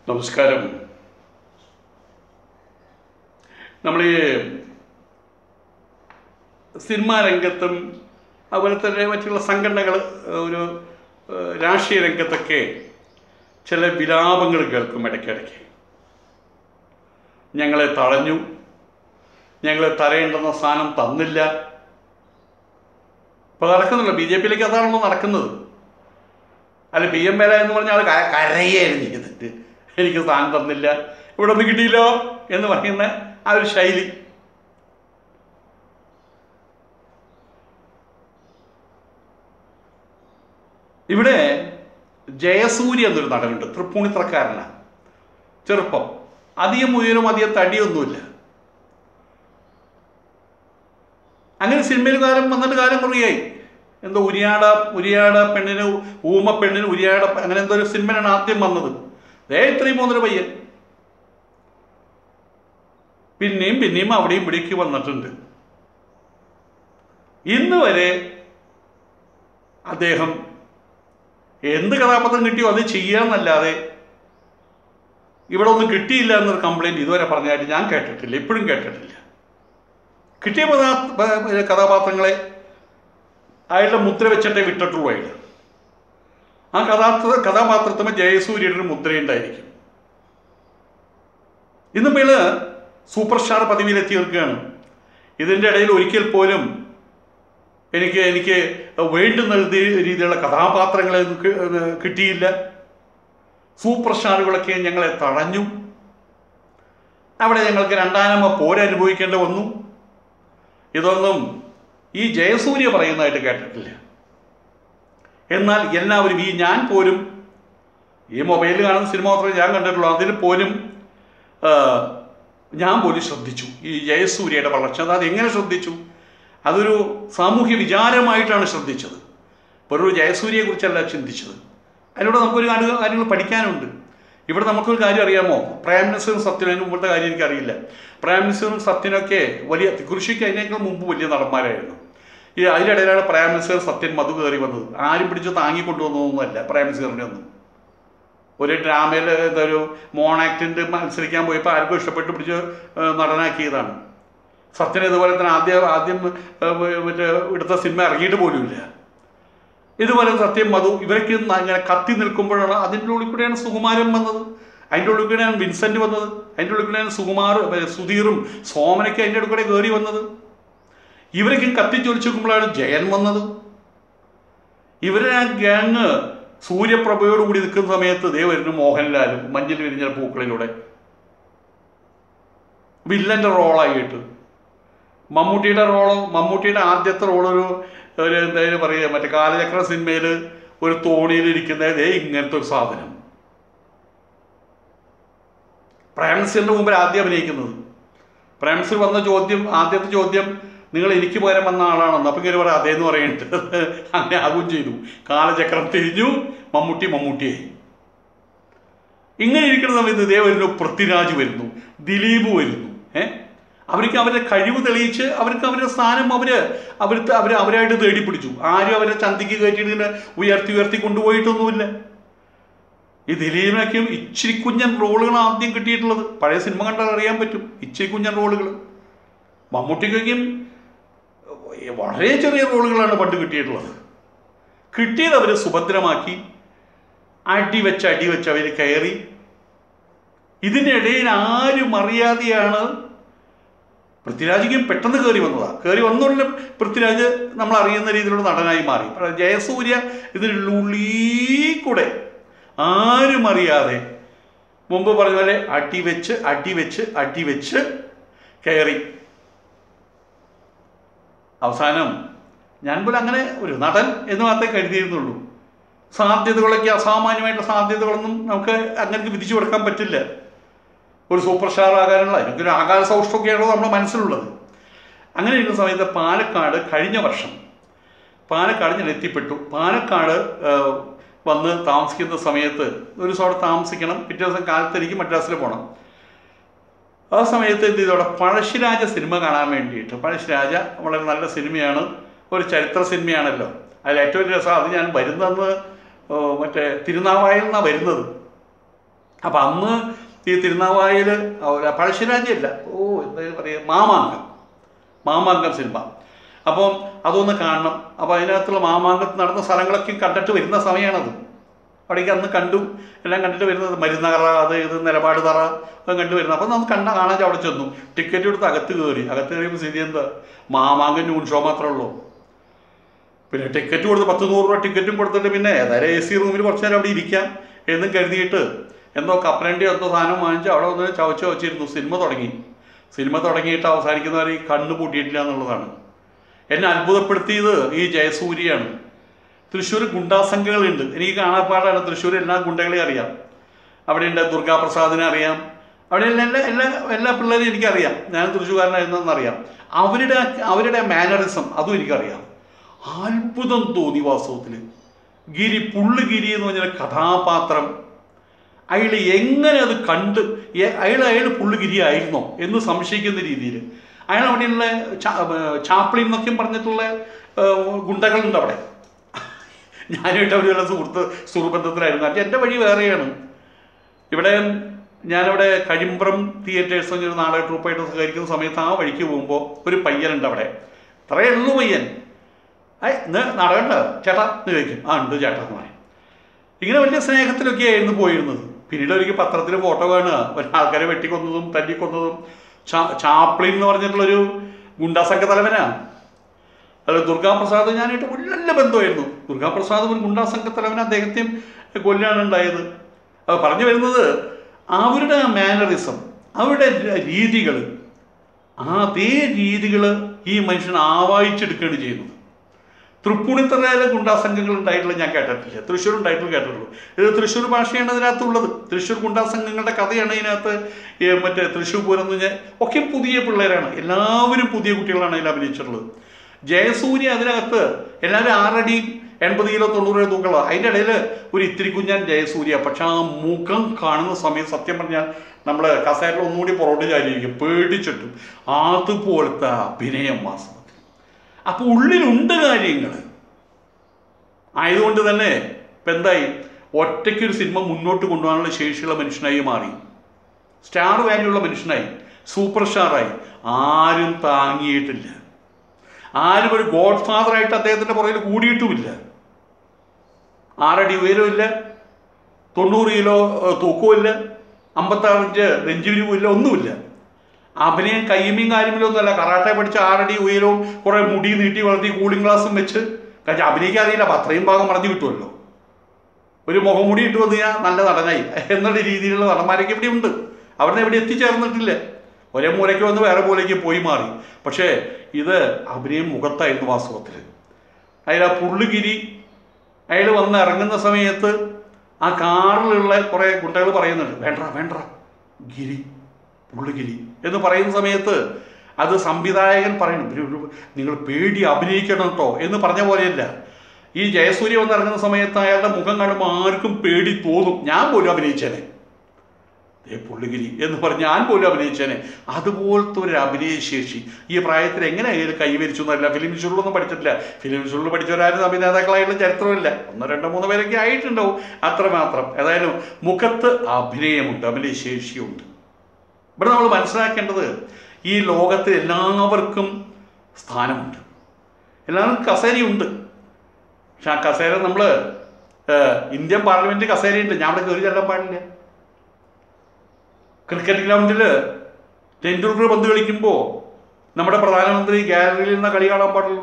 നമസ്കാരം നമ്മൾ ഈ സിനിമാ രംഗത്തും അതുപോലെ തന്നെ മറ്റുള്ള സംഘടനകൾ ഒരു ഏഹ്, രാഷ്ട്രീയ രംഗത്തൊക്കെ ചില വിലാപങ്ങൾ കേൾക്കും ഇടയ്ക്കിടയ്ക്ക് ഞങ്ങളെ തടഞ്ഞു ഞങ്ങളെ തരയേണ്ടുന്ന സ്ഥാനം തന്നില്ല ഇപ്പോൾ നടക്കുന്നില്ല ബി ജെ പിയിലേക്ക് അതാണല്ലോ നടക്കുന്നത് അല്ല പി എം വേല എന്ന് പറഞ്ഞ ആൾ ക- കരയായിരുന്നു ചെയ്തിട്ട് എനിക്ക് സ്ഥാനം തന്നില്ല ഇവിടെ ഒന്നും കിട്ടിയില്ലോ എന്ന് പറയുന്ന ആ ഒരു ശൈലി ഇവിടെ ജയസൂര്യ എന്നൊരു നടനുണ്ട് തൃപ്പൂണിത്തറക്കാരനാണ് ചെറുപ്പം അധികം ഉയരും അധികം തടിയൊന്നുമില്ല അങ്ങനെ സിനിമയിൽ കാലം വന്നിട്ട് കാലം കുറയായി എന്തോ ഉരിയാട ഉരിയാട പെണ്ണിന് ഊമ പെണ്ണിന് ഉരിയാട പെ- അങ്ങനെ എന്തോ ഒരു സിനിമയാണ് ആദ്യം വന്നത് ദേ ഇത്രയും പോകുന്നൊരു പയ്യൻ പിന്നെയും പിന്നെയും അവിടെയും ഇവിടേക്ക് വന്നിട്ടുണ്ട് ഇന്ന് വരെ അദ്ദേഹം എന്ത് കഥാപാത്രം കിട്ടിയോ അത് ചെയ്യാന്നല്ലാതെ ഇവിടെ ഒന്നും കിട്ടിയില്ല എന്നൊരു കംപ്ലൈൻറ്റ് ഇതുവരെ പറഞ്ഞായിട്ട് ഞാൻ കേട്ടിട്ടില്ല ഇപ്പോഴും കേട്ടിട്ടില്ല കിട്ടിയ പദാ- പ- കഥാപാത്രങ്ങളെ അയാളുടെ മുദ്ര വെച്ചിട്ടേ വിട്ടിട്ടുള്ളൂ അയാൾ ആ കഥാപാത്ര കഥാപാത്രത്തിന് ജയസൂര്യയുടെ ഒരു മുദ്രയുണ്ടായിരിക്കും ഇന്നിപ്പോൾ ഇയാള് സൂപ്പർ സ്റ്റാർ പദവിയിലെത്തി നിൽക്കുകയാണ് ഇതിൻ്റെ ഇടയിൽ ഒരിക്കൽ പോലും എനിക്ക് എനിക്ക് വേണ്ടുന്ന രീതി- രീതിയിലുള്ള കഥാപാത്രങ്ങളെ ഒന്നും കി- ഏർ കിട്ടിയില്ല സൂപ്പർ സ്റ്റാറുകളൊക്കെ ഞങ്ങളെ തടഞ്ഞു അവിടെ ഞങ്ങൾക്ക് രണ്ടാനമ്മ പോരനുഭവിക്കേണ്ടി വന്നു ഇതൊന്നും ഈ ജയസൂര്യ പറയുന്നതായിട്ട് കേട്ടിട്ടില്ല എന്നാൽ എല്ലാവരും ഈ ഞാൻ പോലും ഈ മൊബൈലിൽ കാണുന്ന സിനിമ മാത്രമേ ഞാൻ കണ്ടിട്ടുള്ളൂ അതിൽ പോലും ആ, ഞാൻ പോലും ശ്രദ്ധിച്ചു ഈ ജയസൂര്യയുടെ വളർച്ച അത് എങ്ങനെ ശ്രദ്ധിച്ചു അതൊരു സാമൂഹ്യ വിചാരമായിട്ടാണ് ശ്രദ്ധിച്ചത് വെറൊരു ജയസൂര്യയെ കുറിച്ചല്ല ചിന്തിച്ചത് അതിലൂടെ നമുക്കൊരു കാര്യ കാര്യങ്ങൾ പഠിക്കാനുണ്ട് ഇവിടെ നമുക്കൊരു കാര്യം അറിയാമോ പ്രൈം മിനിസ്റ്ററും സത്യനും മുമ്പത്തെ കാര്യം എനിക്കറിയില്ല പ്രൈം മിനിസ്റ്ററും സത്യനൊക്കെ വലിയ കൃഷിക്ക് അതിനേക്കാൾ മുമ്പ് വലിയ നടന്മാരായിരുന്നു ഈ അതിനിടയിലാണ് പ്രൈം മിനിസ്റ്റർ സത്യൻ മധു കയറി വന്നത് ആരും പിടിച്ച് താങ്ങിക്കൊണ്ടുവന്നതൊന്നുമല്ല പ്രൈം മിനിസ്റ്ററിനെ ഒന്നും ഒരു ഡ്രാമയിൽ എന്താ ഒരു മോണാക്ടിൻ്റെ മത്സരിക്കാൻ പോയപ്പോൾ ആർക്കും ഇഷ്ടപ്പെട്ട് പിടിച്ച് ഏഹ്, നടനാക്കിയതാണ് സത്യൻ ഇതുപോലെ തന്നെ ആദ്യം ആദ്യം ഏഹ്, മറ്റേ എടുത്ത സിനിമ ഇറങ്ങിയിട്ട് പോലുമില്ല ഇതുപോലെ സത്യം മധു ഇവരൊക്കെ ഒന്ന് ഇങ്ങനെ കത്തി നിൽക്കുമ്പോഴാണ് അതിൻ്റെ ഉള്ളിൽ കൂടെയാണ് സുകുമാരൻ വന്നത് അതിൻ്റെ ഉള്ളിൽ കൂടെയാണ് വിൻസെൻ്റ് വന്നത് അതിൻ്റെ ഉള്ളിൽ കൂടെയാണ് സുകുമാർ ഏ, സുധീറും സോമനൊക്കെ അതിൻ്റെ ഉള്ളിൽ കൂടെ കയറി വന്നത് ഇവരൊക്കെ കത്തിച്ചൊലിച്ച് നോക്കുമ്പോഴാണ് ജയൻ വന്നത് ഇവരെ ആ ഗ്യാങ് സൂര്യപ്രഭയോട് കൂടി നിൽക്കുന്ന സമയത്ത് ദേ വരുന്നു മോഹൻലാലും മഞ്ഞിൽ വിരിഞ്ഞ പൂക്കളിലൂടെ വില്ലൻ്റെ റോളായിട്ട് മമ്മൂട്ടിയുടെ റോളോ മമ്മൂട്ടിയുടെ ആദ്യത്തെ റോളൊരു ഒരു എന്തായാലും പറയുക മറ്റേ കാലചക്ര സിനിമയിൽ ഒരു തോണിയിലിരിക്കുന്ന ദേ ഇങ്ങനത്തെ ഒരു സാധനം പ്രേംസിന്റെ മുമ്പിൽ ആദ്യം അഭിനയിക്കുന്നത് പ്രേംസിൽ വന്ന ചോദ്യം ആദ്യത്തെ ചോദ്യം നിങ്ങൾ എനിക്ക് പകരം വന്ന ആളാണെന്ന് അപ്പം ഇങ്ങനെ പറയാം അതേന്ന് പറയുന്നുണ്ട് അങ്ങനെ ആകുകയും ചെയ്തു കാലചക്രം തിരിഞ്ഞു മമ്മൂട്ടി മമ്മൂട്ടിയായി ഇങ്ങനെ ഇരിക്കുന്ന സമയത്ത് ഇതേ വരുന്നു പൃഥ്വിരാജ് വരുന്നു ദിലീപ് വരുന്നു ഏ അവർക്ക് അവരുടെ കഴിവ് തെളിയിച്ച് അവർക്ക് അവരുടെ സ്ഥാനം അവര് അവർക്ക് അവർ അവരായിട്ട് തേടി പിടിച്ചു ആരും അവരെ ചന്തിക്ക് കയറ്റിയിട്ട് ഇങ്ങനെ ഉയർത്തി ഉയർത്തി കൊണ്ടുപോയിട്ടൊന്നുമില്ല ഈ ദിലീപിനൊക്കെയും ഇച്ചിരി കുഞ്ഞൻ റോളുകളാണ് ആദ്യം കിട്ടിയിട്ടുള്ളത് പഴയ സിനിമ കണ്ടാൽ അറിയാൻ പറ്റും ഇച്ചിരി കുഞ്ഞൻ റോളുകൾ മമ്മൂട്ടിക്കൊക്കെയും വളരെ ചെറിയ റോളുകളാണ് പണ്ട് കിട്ടിയിട്ടുള്ളത് കിട്ടിയത് അവർ സുഭദ്രമാക്കി അടി വെച്ച് അടി വെച്ച് അവർ കയറി ഇതിനിടയിൽ ആരും അറിയാതെയാണ് പൃഥ്വിരാജിക്കും പെട്ടെന്ന് കയറി വന്നതാണ് കയറി വന്നുള്ള പൃഥ്വിരാജ് നമ്മൾ അറിയുന്ന രീതിയിലുള്ള നടനായി മാറി പക്ഷേ ജയസൂര്യ ഇതിനുള്ളിൽ കൂടെ ആരും അറിയാതെ മുമ്പ് പറഞ്ഞ പോലെ അടി വെച്ച് അടി വെച്ച് അടി വെച്ച് കയറി അവസാനം ഞാൻ പോലും അങ്ങനെ ഒരു നടൻ എന്ന് മാത്രമേ കരുതിയിരുന്നുള്ളൂ സാധ്യതകളൊക്കെ അസാമാന്യമായിട്ടുള്ള സാധ്യതകളൊന്നും നമുക്ക് അങ്ങനെ വിധിച്ചു കൊടുക്കാൻ പറ്റില്ല ഒരു സൂപ്പർ സ്റ്റാർ ആകാനുള്ള എനിക്കൊരു ആകാശ സൗഷ്ഠമൊക്കെയാണല്ലോ നമ്മുടെ മനസ്സിലുള്ളത് അങ്ങനെ ഇരിക്കുന്ന സമയത്ത് പാലക്കാട് കഴിഞ്ഞ വർഷം പാലക്കാട് ഞാൻ എത്തിപ്പെട്ടു പാലക്കാട് ആ, വന്ന് താമസിക്കുന്ന സമയത്ത് ഒരു ദിവസം അവിടെ താമസിക്കണം പിറ്റേ ദിവസം കാലത്ത് എനിക്ക് മദ്രാസിൽ പോകണം ആ സമയത്ത് എന്ത് ചെയ്തോടെ പഴശ്ശിരാജ സിനിമ കാണാൻ വേണ്ടിയിട്ട് പഴശ്ശിരാജ വളരെ നല്ല സിനിമയാണ് ഒരു ചരിത്ര സിനിമയാണല്ലോ അതിൽ ഏറ്റവും രസം അത് ഞാൻ വരുന്നതെന്ന് ഓ, മറ്റേ തിരുനാവായിൽ നിന്നാണ് വരുന്നത് അപ്പം അന്ന് ഈ തിരുനാവായിൽ പഴശ്ശിരാജയല്ല ഓ എന്താ പറയുക മാമാങ്കം മാമാങ്കം സിനിമ അപ്പം അതൊന്ന് കാണണം അപ്പോൾ അതിനകത്തുള്ള മാമാങ്കത്ത് നടന്ന സ്ഥലങ്ങളൊക്കെ കണ്ടിട്ട് വരുന്ന സമയമാണത് അവിടേക്ക് അന്ന് കണ്ടു എല്ലാം കണ്ടിട്ട് വരുന്നത് മരുന്നറ അത് ഇത് നിലപാട് തറ ഒക്കെ കണ്ടു വരുന്നത് അപ്പം നമുക്ക് കണ്ട കാണാൻ അവിടെ ചെന്നു ടിക്കറ്റ് എടുത്ത് അകത്ത് കയറി അകത്ത് കയറിയപ്പോൾ സ്ഥിതി എന്താ മാമാങ്കം ന്യൂൺ ഷോ മാത്രമേ ഉള്ളൂ പിന്നെ ടിക്കറ്റ് കൊടുത്ത് പത്ത് നൂറ് രൂപ ടിക്കറ്റും കൊടുത്തിട്ട് പിന്നെ ഏതായാലും എ സി റൂമിൽ കുറച്ച് നേരം അവിടെ ഇരിക്കാം എന്നും കരുതിയിട്ട് എന്തോ കപ്പലണ്ടി എന്തോ സാധനം വാങ്ങിച്ച് അവിടെ വന്ന് ചവച്ച് വെച്ചിരുന്നു സിനിമ തുടങ്ങി സിനിമ തുടങ്ങിയിട്ട് അവസാനിക്കുന്നവർ ഈ കണ്ണ് പൂട്ടിയിട്ടില്ല എന്നുള്ളതാണ് എന്നെ അത്ഭുതപ്പെടുത്തിയത് ഈ ജയസൂര്യയാണ് തൃശ്ശൂർ ഗുണ്ടാസംഘങ്ങളുണ്ട് എനിക്ക് കാണാപ്പാടാണ് തൃശ്ശൂർ എല്ലാ ഗുണ്ടകളെയും അറിയാം അവിടെയുണ്ട് ദുർഗാപ്രസാദിനെ അറിയാം അവിടെ എല്ലാ എല്ലാ എല്ലാ എല്ലാ പിള്ളേരും എനിക്കറിയാം ഞാൻ തൃശ്ശൂർകാരനായിരുന്നെന്നറിയാം അവരുടെ അവരുടെ മാനറിസം അതും എനിക്കറിയാം അത്ഭുതം തോന്നി വാസ്തവത്തിൽ ഗിരി പുള്ളുഗിരി എന്ന് പറഞ്ഞ കഥാപാത്രം അയാൾ എങ്ങനെ അത് കണ്ട് എ- അയാൾ അയാൾ പുള്ളുഗിരി ആയിരുന്നോ എന്ന് സംശയിക്കുന്ന രീതിയിൽ അയാൾ അവിടെയുള്ള ചാ- ഏർ ചാപ്ലിൻ എന്നൊക്കെയും പറഞ്ഞിട്ടുള്ള ഏർ ഗുണ്ടകളുണ്ട് അവിടെ ഞാനായിട്ട് അവരുള്ള സുഹൃത്ത് സുഹൃബന്ധത്തിലായിരുന്നു പക്ഷേ എൻ്റെ വഴി വേറെയാണ് ഇവിടെ ഞാനവിടെ കഴിമ്പ്രം തിയേറ്റേഴ്സ് ഒരു നാടക ട്രൂപ്പായിട്ട് സഹകരിക്കുന്ന സമയത്ത് ആ വഴിക്ക് പോകുമ്പോൾ ഒരു പയ്യനുണ്ട് അവിടെ അത്രയേ ഉള്ളൂ പയ്യൻ ഏ ഇന്ന് നാടകം ഉണ്ടോ ചേട്ടാ എന്ന് ചോദിക്കും ആ ഉണ്ട് ചേട്ടാ എന്ന് പറയും ഇങ്ങനെ വലിയ സ്നേഹത്തിലൊക്കെ ആയിരുന്നു പോയിരുന്നത് പിന്നീട് ഒരിക്കൽ പത്രത്തിൽ ഫോട്ടോ കാണുക ഒരാൾക്കാരെ വെട്ടിക്കൊന്നതും തല്ലിക്കൊന്നതും ചാ ചാപ്ലിൻ എന്ന് പറഞ്ഞിട്ടുള്ളൊരു ഗുണ്ടാസംഘ തലവനാണ് അല്ല ദുർഗാപ്രസാദ് ഞാനായിട്ട് നല്ല ബന്ധമായിരുന്നു ദുർഗാപ്രസാദ് ഒരു ഗുണ്ടാസംഘ തലവൻ അദ്ദേഹത്തെയും കൊല്ലാണ് ഉണ്ടായത് അത് പറഞ്ഞു വരുന്നത് അവരുടെ മാനറിസം അവരുടെ രീതികൾ ആ അതേ രീതികൾ ഈ മനുഷ്യൻ ആവാഹിച്ചെടുക്കുകയാണ് ചെയ്യുന്നത് തൃപ്പൂണിത്തറയിലെ ഗുണ്ടാസംഘങ്ങൾ ഉണ്ടായിട്ടുള്ള ഞാൻ കേട്ടിട്ടില്ല തൃശ്ശൂർ ഉണ്ടായിട്ടുള്ള കേട്ടിട്ടുള്ളൂ ഇത് തൃശ്ശൂർ ഭാഷയാണ് ഇതിനകത്തുള്ളത് തൃശ്ശൂർ ഗുണ്ടാസംഘങ്ങളുടെ കഥയാണ് ഇതിനകത്ത് ഈ മറ്റേ തൃശ്ശൂർ പൂരം എന്ന് പറഞ്ഞാൽ ഒക്കെ പുതിയ പിള്ളേരാണ് എല്ലാവരും പുതിയ കുട്ടികളാണ് അതിൽ അഭിനയിച്ചിട്ടുള്ളത് ജയസൂര്യ അതിനകത്ത് എല്ലാവരും ആറടി എൺപത് കിലോ തൊണ്ണൂറ് കിലോ തൂക്കമുള്ള അതിൻ്റെ ഇടയിൽ ഒരു ഇത്തിരി കുഞ്ഞാൻ ജയസൂര്യ പക്ഷെ ആ മുഖം കാണുന്ന സമയത്ത് സത്യം പറഞ്ഞാൽ നമ്മൾ കസേരയിൽ ഒന്നുകൂടി പുറകോട്ട് ചാരിയിരിക്കും പേടിച്ചിട്ടും അതുപോലത്തെ അഭിനയം വാസ്തവത്തിൽ അപ്പോൾ ഉള്ളിലുണ്ട് കാര്യങ്ങൾ ആയതുകൊണ്ട് തന്നെ ഇപ്പം എന്തായി ഒറ്റയ്ക്കൊരു സിനിമ മുന്നോട്ട് കൊണ്ടുപോകാനുള്ള ശേഷിയുള്ള മനുഷ്യനായി മാറി സ്റ്റാർ വാല്യുള്ള മനുഷ്യനായി സൂപ്പർ സ്റ്റാറായി ആരും താങ്ങിയിട്ടില്ല ആരും ഒരു ഗോഡ് ഫാദറായിട്ട് അദ്ദേഹത്തിൻ്റെ പുറകിൽ കൂടിയിട്ടുമില്ല ആറടി ഉയരമില്ല തൊണ്ണൂറ് കിലോ ഏഹ്, തൂക്കവുമില്ല അമ്പത്താറ് ഇഞ്ച് നെഞ്ചുരുവുമില്ല ഒന്നുമില്ല അഭിനയം കയ്യുമയും കാര്യമില്ലൊന്നുമല്ല കറാട്ടെ പഠിച്ച ആറടി ഉയരവും കുറേ മുടി നീട്ടി വളർത്തി കൂളിംഗ് ഗ്ലാസും വെച്ച് കാരണം അഭിനയിക്കാൻ അറിയില്ല അപ്പം അത്രയും ഭാഗം മറഞ്ഞു കിട്ടുമല്ലോ ഒരു മുഖംമുടി ഇട്ട് വന്നു കഴിഞ്ഞാൽ നല്ല നടനായി എന്നുള്ള രീതിയിലുള്ള നടന്മാരൊക്കെ ഇവിടെ ഉണ്ട് അവിടെ എവിടെ എത്തിച്ചേർന്നിട്ടില്ല ഒരേ മൂലയ്ക്ക് വന്ന് വേറെ മൂലയ്ക്ക് പോയി മാറി പക്ഷേ ഇത് അഭിനയം മുഖത്തായിരുന്നു വാസ്തവത്തിൽ അതിൽ ആ പുള്ളുഗിരി അയാൾ വന്ന് ഇറങ്ങുന്ന സമയത്ത് ആ കാറിലുള്ള കുറേ കുട്ടികൾ പറയുന്നുണ്ട് വേണ്ട വേണ്ട ഗിരി പുള്ളുഗിരി എന്ന് പറയുന്ന സമയത്ത് അത് സംവിധായകൻ പറയണം "ഒരു- ഒരു- നിങ്ങൾ പേടി അഭിനയിക്കണം കേട്ടോ എന്ന് പറഞ്ഞ പോലെയല്ല ഈ ജയസൂര്യ വന്ന് ഇറങ്ങുന്ന സമയത്ത് അയാളുടെ മുഖം കാണുമ്പോൾ ആർക്കും പേടി തോന്നും ഞാൻ പോലും അഭിനയിച്ചേനെ ഏ പുള്ളിഗിരി എന്ന് പറഞ്ഞ് ഞാൻ പോലും അഭിനയിച്ചേനെ അതുപോലത്തെ ഒരു അഭിനയശേഷി ഈ പ്രായത്തിൽ എങ്ങനെ അയാൾ കൈവരിച്ചു എന്നല്ല ഫിലിം ഇൻസ്റ്റിറ്റ്യൂട്ടൊന്നും പഠിച്ചിട്ടില്ല ഫിലിം ഇൻസ്റ്റിറ്റ്യൂട്ടിൽ പഠിച്ചവരാരും അഭിനേതാക്കളായിട്ടുള്ള ചരിത്രമില്ല ഒന്നോ രണ്ടോ മൂന്നോ പേരൊക്കെ ആയിട്ടുണ്ടാവും അത്രമാത്രം ഏതായാലും മുഖത്ത് അഭിനയമുണ്ട് അഭിനയശേഷിയുണ്ട് ഇവിടെ നമ്മൾ മനസ്സിലാക്കേണ്ടത് ഈ ലോകത്തിൽ എല്ലാവർക്കും സ്ഥാനമുണ്ട് എല്ലാവർക്കും കസേരയുണ്ട് പക്ഷെ ആ കസേര നമ്മൾ ഇന്ത്യൻ പാർലമെന്റ് കസേരയുണ്ട് ഞാൻ അവിടെ കയറി ചെല്ലാൻ പാടില്ല ക്രിക്കറ്റ് ഗ്രൗണ്ടിൽ ടെൻഡുൽക്കർ പന്ത് കളിക്കുമ്പോൾ നമ്മുടെ പ്രധാനമന്ത്രി ഗാലറിയിൽ നിന്ന് കളി കാണാൻ പാടുള്ളൂ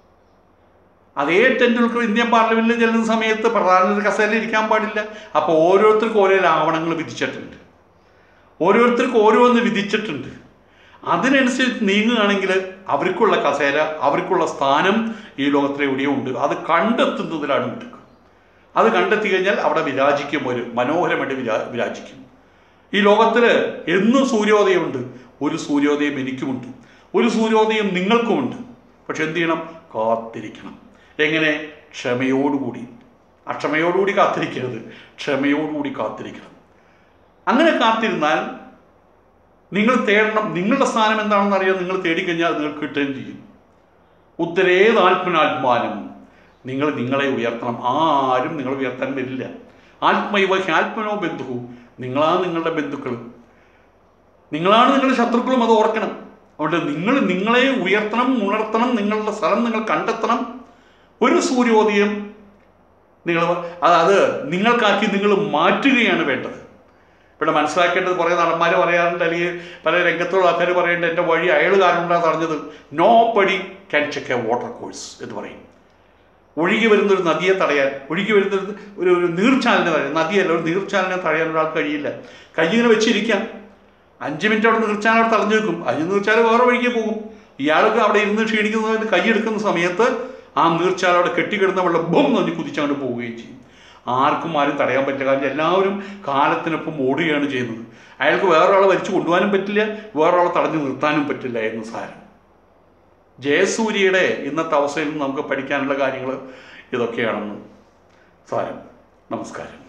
അതേ ടെൻഡുൽക്കർ ഇന്ത്യൻ പാർലമെന്റിൽ ചെല്ലുന്ന സമയത്ത് പ്രധാനമന്ത്രി കസേരയിൽ ഇരിക്കാൻ പാടില്ല അപ്പോൾ ഓരോരുത്തർക്കും ഓരോ ലാവണങ്ങൾ വിധിച്ചിട്ടുണ്ട് ഓരോരുത്തർക്കും ഓരോന്ന് വിധിച്ചിട്ടുണ്ട് അതിനനുസരിച്ച് നീങ്ങുകയാണെങ്കിൽ അവർക്കുള്ള കസേര അവർക്കുള്ള സ്ഥാനം ഈ ലോകത്തിൽ എവിടെയോ ഉണ്ട് അത് കണ്ടെത്തുന്നതിലാണ് മിടുക്ക് അത് കണ്ടെത്തി കഴിഞ്ഞാൽ അവിടെ വിരാജിക്കും ഒരു മനോഹരമായിട്ട് വിരാ വിരാജിക്കും ഈ ലോകത്തിൽ എന്നും സൂര്യോദയമുണ്ട് ഒരു സൂര്യോദയം എനിക്കുമുണ്ട് ഒരു സൂര്യോദയം നിങ്ങൾക്കുമുണ്ട് പക്ഷെ എന്ത് ചെയ്യണം കാത്തിരിക്കണം എങ്ങനെ ക്ഷമയോടുകൂടി അക്ഷമയോടുകൂടി കാത്തിരിക്കരുത് ക്ഷമയോടുകൂടി കാത്തിരിക്കണം അങ്ങനെ കാത്തിരുന്നാൽ നിങ്ങൾ തേടണം നിങ്ങളുടെ സ്ഥാനം എന്താണെന്ന് അറിയാൻ നിങ്ങൾ തേടിക്കഴിഞ്ഞാൽ നിങ്ങൾക്ക് കിട്ടുകയും ചെയ്യും ഉത്തരേതാത്മനാത്മാനം നിങ്ങൾ നിങ്ങളെ ഉയർത്തണം ആരും നിങ്ങളെ ഉയർത്താൻ വരില്ല ആത്മൈവ ഹ്യാത്മനോ ബന്ധു നിങ്ങളാണ് നിങ്ങളുടെ ബന്ധുക്കൾ നിങ്ങളാണ് നിങ്ങളുടെ ശത്രുക്കളും അത് ഓർക്കണം അതുകൊണ്ട് നിങ്ങൾ നിങ്ങളെ ഉയർത്തണം ഉണർത്തണം നിങ്ങളുടെ സ്ഥലം നിങ്ങൾ കണ്ടെത്തണം ഒരു സൂര്യോദയം നിങ്ങൾ അത് അത് നിങ്ങൾക്കാക്കി നിങ്ങൾ മാറ്റുകയാണ് വേണ്ടത് ഇവിടെ മനസ്സിലാക്കേണ്ടത് കുറേ നടന്മാർ പറയാറുണ്ട് അല്ലെങ്കിൽ പല രംഗത്തുള്ള ആൾക്കാർ പറയുന്നുണ്ട് എൻ്റെ വഴി അയാൾ കാരണമുണ്ടാ തടഞ്ഞത് നോ പടി can check a water course എന്ന് പറയും ഒഴുകി വരുന്നൊരു നദിയെ തടയാൻ ഒഴുകി വരുന്നൊരു ഒരു ഒരു നീർച്ചാലിനെ തടയാൻ നദിയല്ല ഒരു നീർച്ചാലിനെ തടയാൻ ഒരാൾക്ക് കഴിയില്ല കയ്യിങ്ങനെ വെച്ചിരിക്കാം അഞ്ച് മിനിറ്റ് അവിടെ നീർച്ചാൽ അവിടെ തടഞ്ഞു വെക്കും അഞ്ച് നീർച്ചാൽ വേറെ വഴിക്ക് പോകും ഇയാൾക്ക് അവിടെ ഇരുന്ന് ക്ഷീണിക്കുന്നതിന് കൈയെടുക്കുന്ന സമയത്ത് ആ നീർച്ചാൽ അവിടെ കെട്ടിക്കിടന്ന വെള്ളം ബും എന്ന് കുതിച്ചങ്ങോട്ട് പോവുകയും ചെയ്യും ആർക്കും ആരും തടയാൻ പറ്റില്ല കാരണം എല്ലാവരും കാലത്തിനൊപ്പം ഓടുകയാണ് ചെയ്യുന്നത് അയാൾക്ക് വേറൊരാളെ വലിച്ചു കൊണ്ടുപോകാനും പറ്റില്ല വേറൊരാളെ തടഞ്ഞു നിർത്താനും പറ്റില്ല എന്ന് സാരം ജയസൂര്യയുടെ ഇന്നത്തെ അവസ്ഥയിൽ നിന്ന് നമുക്ക് പഠിക്കാനുള്ള കാര്യങ്ങൾ ഇതൊക്കെയാണെന്ന് സാരം നമസ്കാരം